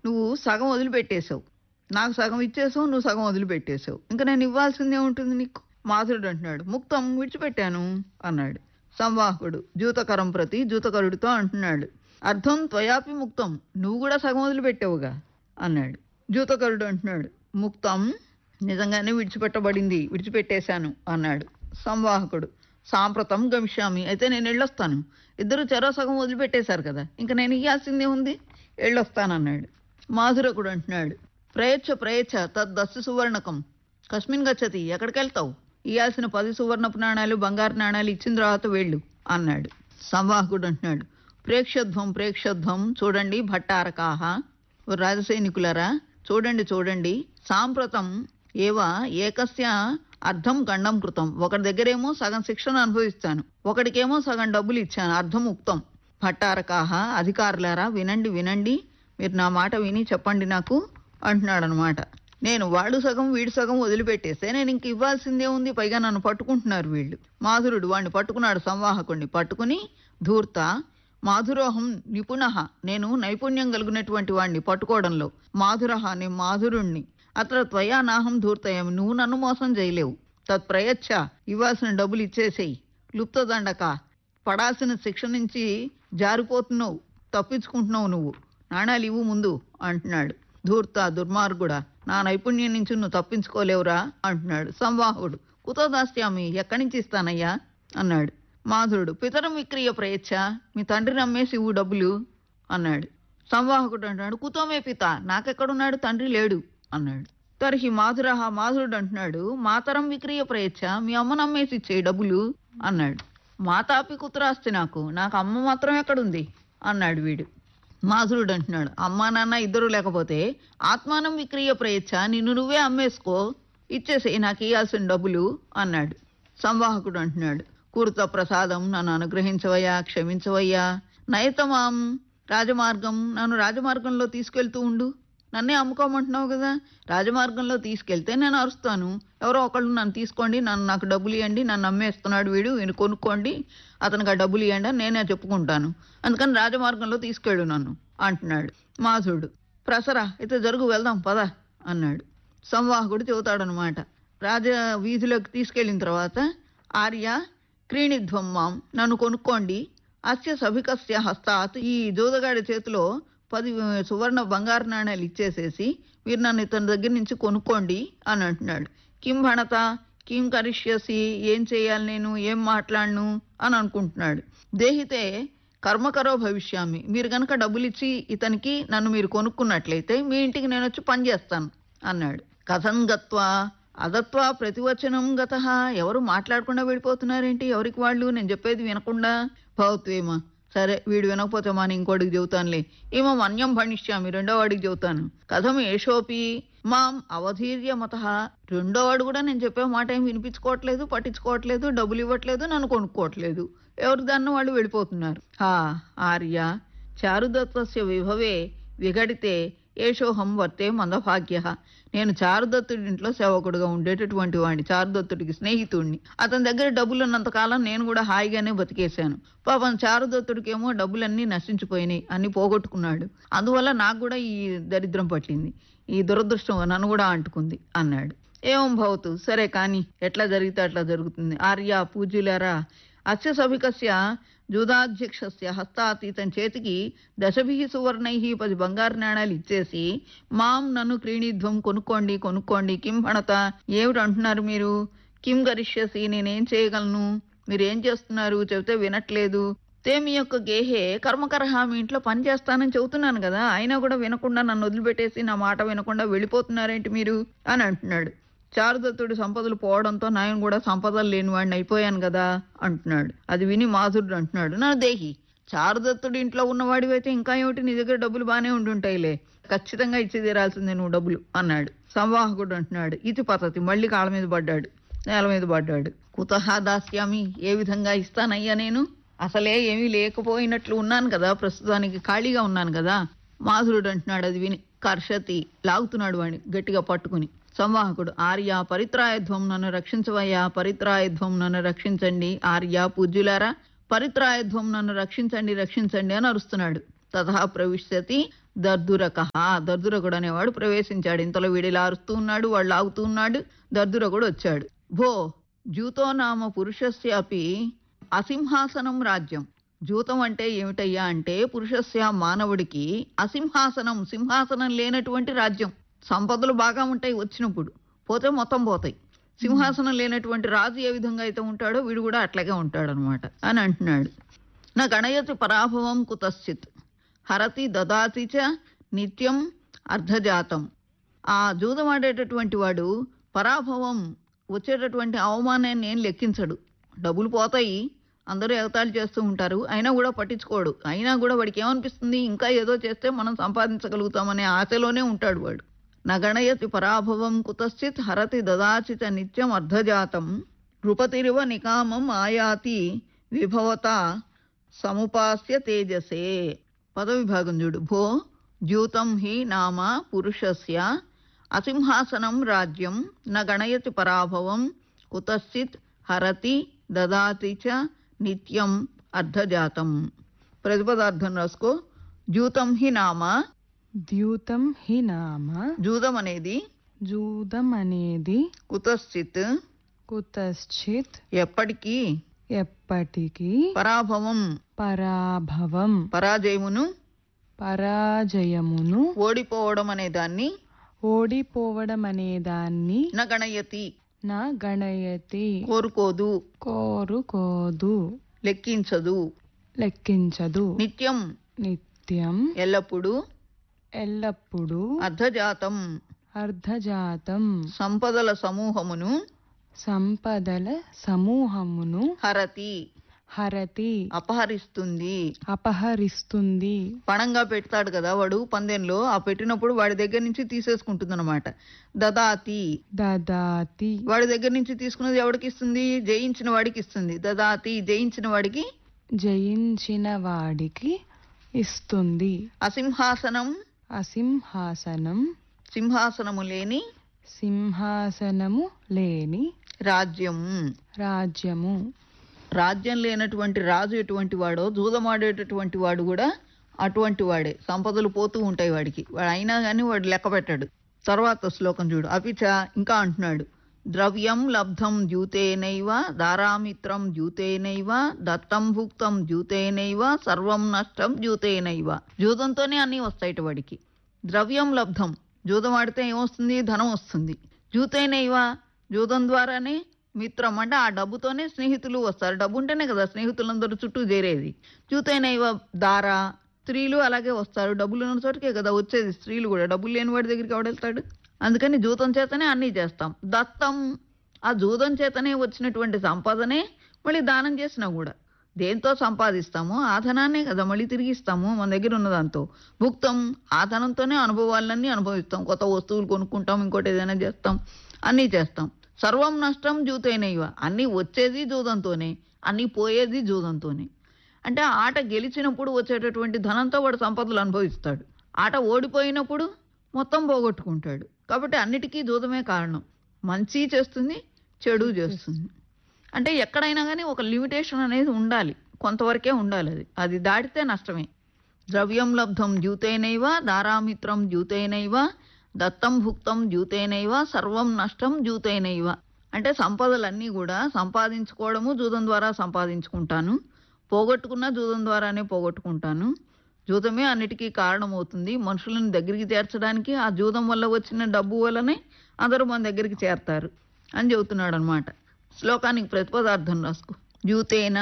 నువ్వు సగం వదిలిపెట్టేశావు నాకు సగం ఇచ్చేసావు నువ్వు సగం వదిలిపెట్టేశావు ఇంకా నేను ఇవ్వాల్సిందే ఉంటుంది నీకు మాధురుడు అంటున్నాడు ముక్తం విడిచిపెట్టాను అన్నాడు సంవాహకుడు జూతకరం ప్రతి జూతకరుడితో అంటున్నాడు అర్థం త్వయాపి ముక్తం నువ్వు కూడా సగం వదిలిపెట్టావుగా అన్నాడు జూతకరుడు అంటున్నాడు ముక్తం నిజంగానే విడిచిపెట్టబడింది విడిచిపెట్టేశాను అన్నాడు సంవాహకుడు సాంప్రతం గమిష్యామి అయితే నేను వెళ్ళొస్తాను ఇద్దరు చెరో సగం వదిలిపెట్టేశారు కదా ఇంకా నేను ఇయ్యాల్సిందే ఉంది వెళ్ళొస్తానన్నాడు మాధురకుడు అంటున్నాడు ప్రయచ్ఛ ప్రయచ్ఛ తద్దస్సు సువర్ణకం కస్మిన్ గచ్చతి ఎక్కడికి వెళ్తావు ఇయ్యాల్సిన పది సువర్ణపు నాణాలు బంగారు నాణాలు ఇచ్చిన తర్వాత వెళ్ళు అన్నాడు సంవాహకుడు అంటున్నాడు ప్రేక్షధ్వం ప్రేక్షధ్వం చూడండి భట్టారకాహ ఓ రాజసైనికులరా చూడండి చూడండి సాంప్రతం ఏవ ఏకస్య అర్థం గండం కృతం ఒకటి దగ్గరేమో సగం శిక్షణ అనుభవిస్తాను ఒకడికేమో సగం డబ్బులు ఇచ్చాను అర్థం ఉక్తం భట్టారకాహ అధికారులారా వినండి వినండి మీరు నా మాట విని చెప్పండి నాకు అంటున్నాడు అనమాట నేను వాడు సగం వీడు సగం వదిలిపెట్టేస్తే నేను ఇంక ఇవ్వాల్సిందే ఉంది పైగా నన్ను పట్టుకుంటున్నారు వీళ్ళు మాధురుడు వాడిని పట్టుకున్నాడు సంవాహకుడిని పట్టుకుని ధూర్త మాధురోహం నిపుణ నేను నైపుణ్యం కలిగినటువంటి వాడిని పట్టుకోవడంలో మాధురహ నేను మాధురుణ్ణి అത്ര త్వయా నాహం ధూర్తయం నువ్వు నన్ను మోసం చేయలేవు తత్ప్రయచ్ఛ ఇవ్వాల్సిన డబ్బులు ఇచ్చేసేయి లుప్తదండక పడాల్సిన శిక్ష నుంచి జారిపోతున్నావు తప్పించుకుంటున్నావు నువ్వు నాణాలు ఇవ్వు ముందు అంటున్నాడు ధూర్త దుర్మార్గుడా నా నైపుణ్యం నుంచి నువ్వు తప్పించుకోలేవురా అంటున్నాడు సంవాహుడు కుతో దాస్యామి ఎక్కడి నుంచి ఇస్తానయ్యా అన్నాడు మాధురుడు పితరం విక్రియ ప్రయచ్ఛ మీ తండ్రి నమ్మేసి ఇవ్వు డబ్బులు అన్నాడు సంవాహకుడు అంటున్నాడు కుతోమే పిత నాకెక్కడున్నాడు తండ్రి లేడు అన్నాడు తర్హి మాధురహ మాధురుడు అంటున్నాడు మాతరం విక్రియ ప్రయచ్ఛ మీ అమ్మ నమ్మేసి ఇచ్చేయి డబ్బులు అన్నాడు మాతాపి కుతురాస్తి నాకు నాకు అమ్మ మాత్రం ఎక్కడుంది అన్నాడు వీడు మాధురుడు అంటున్నాడు అమ్మా నాన్న ఇద్దరు లేకపోతే ఆత్మానం విక్రియ ప్రయచ్ఛ నిన్ను నువ్వే అమ్మేసుకో ఇచ్చేసేయి నాకు ఇయ్యాల్సిన డబ్బులు అన్నాడు సంవాహకుడు అంటున్నాడు కూర్త ప్రసాదం నన్ను అనుగ్రహించవయ్యా క్షమించవయ్యా నయతమాం రాజమార్గం నన్ను రాజమార్గంలో తీసుకెళ్తూ ఉండు నన్నే అమ్ముకోమంటున్నావు కదా రాజమార్గంలో తీసుకెళ్తే నేను అరుస్తాను ఎవరో ఒకళ్ళు నన్ను తీసుకోండి నన్ను నాకు డబ్బులు ఇవ్వండి నన్ను అమ్మేస్తున్నాడు వీడు వీడు కొనుక్కోండి అతనికి ఆ డబ్బులు ఇవ్వండి అని నేనే చెప్పుకుంటాను అందుకని రాజమార్గంలో తీసుకెళ్ళు నన్ను అంటున్నాడు మాధుడు ప్రసరా అయితే జరుగు వెళ్దాం పద అన్నాడు సంవాహకుడు చెబుతాడనమాట రాజ వీధిలోకి తీసుకెళ్ళిన తర్వాత ఆర్య క్రీణిధ్వం మాం నన్ను కొనుక్కోండి అస్య సభికస్య హస్తాత్ ఈ జోదగాడి చేతిలో పది సువర్ణ బంగారు నాణ్యాలు ఇచ్చేసేసి మీరు నన్ను ఇతని దగ్గర నుంచి కొనుక్కోండి అని అంటున్నాడు కిం భణత కిం కరిష్యసి ఏం చేయాలి నేను ఏం మాట్లాడను అని అనుకుంటున్నాడు దేహితే కర్మకరో భవిష్యామి మీరు కనుక డబ్బులు ఇచ్చి ఇతనికి నన్ను మీరు కొనుక్కున్నట్లయితే మీ ఇంటికి నేను వచ్చి పని చేస్తాను అన్నాడు కథం గత్వా అదత్వా ప్రతివచనం గత ఎవరు మాట్లాడకుండా వెళ్ళిపోతున్నారేంటి ఎవరికి వాళ్ళు నేను చెప్పేది వినకుండా భవత్వేమ సరే వీడు వినకపోతే మా నేను ఇంకోటికి చెబుతానులే ఏమో అన్యం భణిష్యామి రెండో వాడికి చెబుతాను కథం ఏషోపి మాం అవధీర్య మత రెండో వాడు కూడా నేను చెప్పే మాట ఏం వినిపించుకోవట్లేదు పట్టించుకోవట్లేదు డబ్బులు ఇవ్వట్లేదు నన్ను కొనుక్కోవట్లేదు ఎవరి దాన్ని వాళ్ళు వెళ్ళిపోతున్నారు హా ఆర్య చారుదత్తస్య విభవే విఘడితే ఏషోహం వర్తే మందభాగ్య నేను చారుదత్తుడి ఇంట్లో సేవకుడుగా ఉండేటటువంటి వాడిని చారుదత్తుడికి స్నేహితుడిని అతని దగ్గర డబ్బులు ఉన్నంతకాలం నేను కూడా హాయిగానే బతికేశాను పాపం చారుదత్తుడికేమో డబ్బులన్నీ నశించిపోయినాయి అన్ని పోగొట్టుకున్నాడు అందువల్ల నాకు కూడా ఈ దరిద్రం పట్టింది ఈ దురదృష్టం నన్ను కూడా అంటుకుంది అన్నాడు ఏం భవతు సరే కానీ ఎట్లా జరిగితే అట్లా జరుగుతుంది ఆర్య పూజ్యులారా అస్య సభికస్య జూదాధ్యక్షస్య హస్తాత్ ఇతని చేతికి దశభి సువర్ణై పది బంగారు నాణాలు ఇచ్చేసి మాం నన్ను క్రీణిధ్వం కొనుక్కోండి కొనుక్కోండి కిం భణత ఏమిటి అంటున్నారు మీరు కిం గరిష్యసి నేనేం చేయగలను మీరు ఏం చేస్తున్నారు చెబితే వినట్లేదు తే మీ యొక్క గేహే కర్మకరహ మీ ఇంట్లో పని చేస్తానని చెబుతున్నాను కదా అయినా కూడా వినకుండా నన్ను వదిలిపెట్టేసి నా మాట వినకుండా వెళ్ళిపోతున్నారేంటి మీరు అని అంటున్నాడు చారుదత్తుడి సంపదలు పోవడంతో నాయన కూడా సంపదలు లేని వాడిని అయిపోయాను కదా అంటున్నాడు అది విని మాధురుడు అంటున్నాడు నా దేహి చారుదత్తుడి ఇంట్లో ఉన్నవాడివైతే ఇంకా ఏమిటి నీ దగ్గర డబ్బులు బాగానే ఉండుంటాయిలే ఖచ్చితంగా ఇచ్చి తీరాల్సిందే నువ్వు డబ్బులు అన్నాడు సంవాహకుడు అంటున్నాడు ఇది పద్ధతి మళ్ళీ కాళ్ళ మీద పడ్డాడు నేల మీద పడ్డాడు కుతహ దాస్యామి ఏ విధంగా ఇస్తానయ్యా నేను అసలే ఏమీ లేకపోయినట్లు ఉన్నాను కదా ప్రస్తుతానికి ఖాళీగా ఉన్నాను కదా మాధురుడు అంటున్నాడు అది విని కర్షతి లాగుతున్నాడు వాడిని గట్టిగా పట్టుకుని సంవాహకుడు ఆర్య పరిత్రాయధ్వం నన్ను రక్షించవయ్యా పరిత్రాయధ్వం నన్ను రక్షించండి ఆర్య పూజ్యులారా పరిత్రాయధ్వం నన్ను రక్షించండి రక్షించండి అని అరుస్తున్నాడు తథా ప్రవిశ్యతి దర్దురక దర్దురకుడు అనేవాడు ప్రవేశించాడు ఇంతలో వీడిలా అరుస్తూ ఉన్నాడు వాళ్ళు ఆగుతూ ఉన్నాడు దర్దురకుడు వచ్చాడు భో జూతో నామ పురుషస్య అపి అసింహాసనం రాజ్యం జూతం అంటే ఏమిటయ్యా అంటే పురుషస్య మానవుడికి అసింహాసనం సింహాసనం లేనటువంటి రాజ్యం సంపదలు బాగా ఉంటాయి వచ్చినప్పుడు పోతే మొత్తం పోతాయి సింహాసనం లేనటువంటి రాజు ఏ విధంగా అయితే ఉంటాడో వీడు కూడా అట్లాగే ఉంటాడు అనమాట అని అంటున్నాడు నా గణయతి పరాభవం కుతశ్చిత్ హరతి దదాతి చ నిత్యం అర్ధజాతం ఆ జూదమాడేటటువంటి వాడు పరాభవం వచ్చేటటువంటి అవమానాన్ని ఏం లెక్కించడు డబ్బులు పోతాయి అందరూ ఎగతాళి చేస్తూ ఉంటారు అయినా కూడా పట్టించుకోడు అయినా కూడా వాడికి ఏమనిపిస్తుంది ఇంకా ఏదో చేస్తే మనం సంపాదించగలుగుతామనే ఆశలోనే ఉంటాడు వాడు నగణయతి పరాభవం కుతశ్చిత్ హరతి దదాచిత నిత్యం అర్ధజాతం నృపతిరివ నికామం ఆయాతి విభవత సముపాస్య తేజసే పదవిభాగం చూడు భో ద్యూతం హి నామ పురుషస్య అసింహాసనం రాజ్యం న గణయతి పరాభవం కుతశ్చిత్ హరతి దదాతి చ నిత్యం అర్ధజాతం ప్రతిపదార్థం రాసుకో ద్యూతం హి నామ ద్యూతం హి నామ జూదం అనేది జూదం అనేది కుతశ్చిత్ కుతశ్చిత్ ఎప్పటికీ ఎప్పటికీ పరాభవం పరాభవం పరాజయమును పరాజయమును ఓడిపోవడం అనే దాన్ని ఓడిపోవడం అనే దాన్ని న గణయతి నా గణయతి కోరుకోదు కోరుకోదు లెక్కించదు లెక్కించదు నిత్యం నిత్యం ఎల్లప్పుడూ ఎల్లప్పుడూ అర్ధజాతం అర్ధజాతం సంపదల సమూహమును సంపదల సమూహమును హరతి హరతి అపహరిస్తుంది అపహరిస్తుంది పణంగా పెడతాడు కదా వాడు పందెంలో ఆ పెట్టినప్పుడు వాడి దగ్గర నుంచి తీసేసుకుంటుంది అనమాట దదాతి దదాతి వాడి దగ్గర నుంచి తీసుకున్నది ఎవడికి ఇస్తుంది జయించిన వాడికి ఇస్తుంది దదాతి జయించిన వాడికి జయించిన వాడికి ఇస్తుంది అసింహాసనం అసింహాసనం సింహాసనము లేని సింహాసనము లేని రాజ్యం రాజ్యము రాజ్యం లేనటువంటి రాజు ఎటువంటి వాడో జూదమాడేటటువంటి వాడు కూడా అటువంటి వాడే సంపదలు పోతూ ఉంటాయి వాడికి వాడు అయినా కానీ వాడు లెక్క పెట్టాడు తర్వాత శ్లోకం చూడు అపిచ ఇంకా అంటున్నాడు ద్రవ్యం లబ్ధం ద్యూతేనైవ దారామిత్రం ద్యూతేనైవ దత్తం భుక్తం ద్యూతేనైవ సర్వం నష్టం ద్యూతేనైవ జూదంతోనే అన్నీ వస్తాయి ఇటు వాడికి ద్రవ్యం లబ్ధం జూదం ఆడితే ఏమొస్తుంది ధనం వస్తుంది జూతేనైవ జూదం ద్వారానే మిత్రం అంటే ఆ డబ్బుతోనే స్నేహితులు వస్తారు డబ్బు ఉంటేనే కదా స్నేహితులందరూ చుట్టూ చేరేది చూతేనైవ దార స్త్రీలు అలాగే వస్తారు డబ్బులు ఉన్న చోటుకే కదా వచ్చేది స్త్రీలు కూడా డబ్బులు లేని వాడి దగ్గరికి ఎవడెళ్తాడు అందుకని జూతం చేతనే అన్నీ చేస్తాం దత్తం ఆ జూదం చేతనే వచ్చినటువంటి సంపాదనే మళ్ళీ దానం చేసినా కూడా దేంతో సంపాదిస్తామో ఆ ధనాన్నే కదా మళ్ళీ తిరిగి ఇస్తాము మన దగ్గర ఉన్న దాంతో భుక్తం ఆ ధనంతోనే అనుభవాలన్నీ అనుభవిస్తాం కొత్త వస్తువులు కొనుక్కుంటాం ఇంకోటి ఏదైనా చేస్తాం అన్నీ చేస్తాం సర్వం నష్టం జూతైనయ్య అన్నీ వచ్చేది జూదంతోనే అన్నీ పోయేది జూదంతోనే అంటే ఆట గెలిచినప్పుడు వచ్చేటటువంటి ధనంతో వాడు సంపదలు అనుభవిస్తాడు ఆట ఓడిపోయినప్పుడు మొత్తం పోగొట్టుకుంటాడు కాబట్టి అన్నిటికీ జూదమే కారణం మంచి చేస్తుంది చెడు చేస్తుంది అంటే ఎక్కడైనా కానీ ఒక లిమిటేషన్ అనేది ఉండాలి కొంతవరకే ఉండాలి అది అది దాటితే నష్టమే ద్రవ్యం లబ్ధం ద్యూతేనైవ దారామిత్రం ద్యూతేనైవ దత్తం భుక్తం ద్యూతేనైవ సర్వం నష్టం ద్యూతేనైవ అంటే సంపదలన్నీ కూడా సంపాదించుకోవడము జూదం ద్వారా సంపాదించుకుంటాను పోగొట్టుకున్న జూదం ద్వారానే పోగొట్టుకుంటాను జూదమే అన్నిటికీ కారణమవుతుంది మనుషులను దగ్గరికి చేర్చడానికి ఆ జూదం వల్ల వచ్చిన డబ్బు వల్లనే అందరూ మన దగ్గరికి చేరతారు అని చెబుతున్నాడు అనమాట శ్లోకానికి ప్రతిపదార్థం రాసుకో జూతేన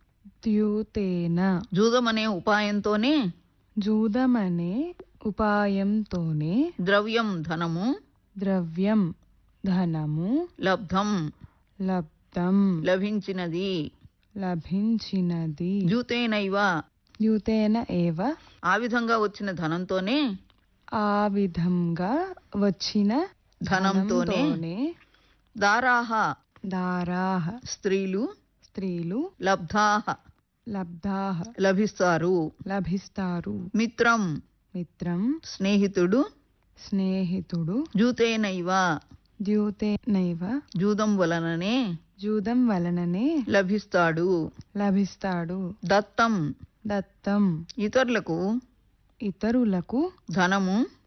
ద్యూతేన జూదం అనే ఉపాయంతోనే జూదమనే ఉపాయంతోనే ద్రవ్యం ధనము ద్రవ్యం ధనము లబ్ధం లబ్ధం లభించినది లభించినది జూతేనైవ ద్యూతేన ఏవ ఆ విధంగా వచ్చిన ధనంతోనే ఆ విధంగా వచ్చిన ధనంతోనే ధనంతోనే దారాహ దారాహ స్త్రీలు స్త్రీలు లబ్ధాహ లబ్ధాహ లభిస్తారు లభిస్తారు మిత్రం మిత్రం స్నేహితుడు స్నేహితుడు జూతేనైవ ద్యూతేనైవ జూదం వలననే జూదం వలననే లభిస్తాడు లభిస్తాడు దత్తం దత్తం ఇతరులకు ఇతరులకు ధనము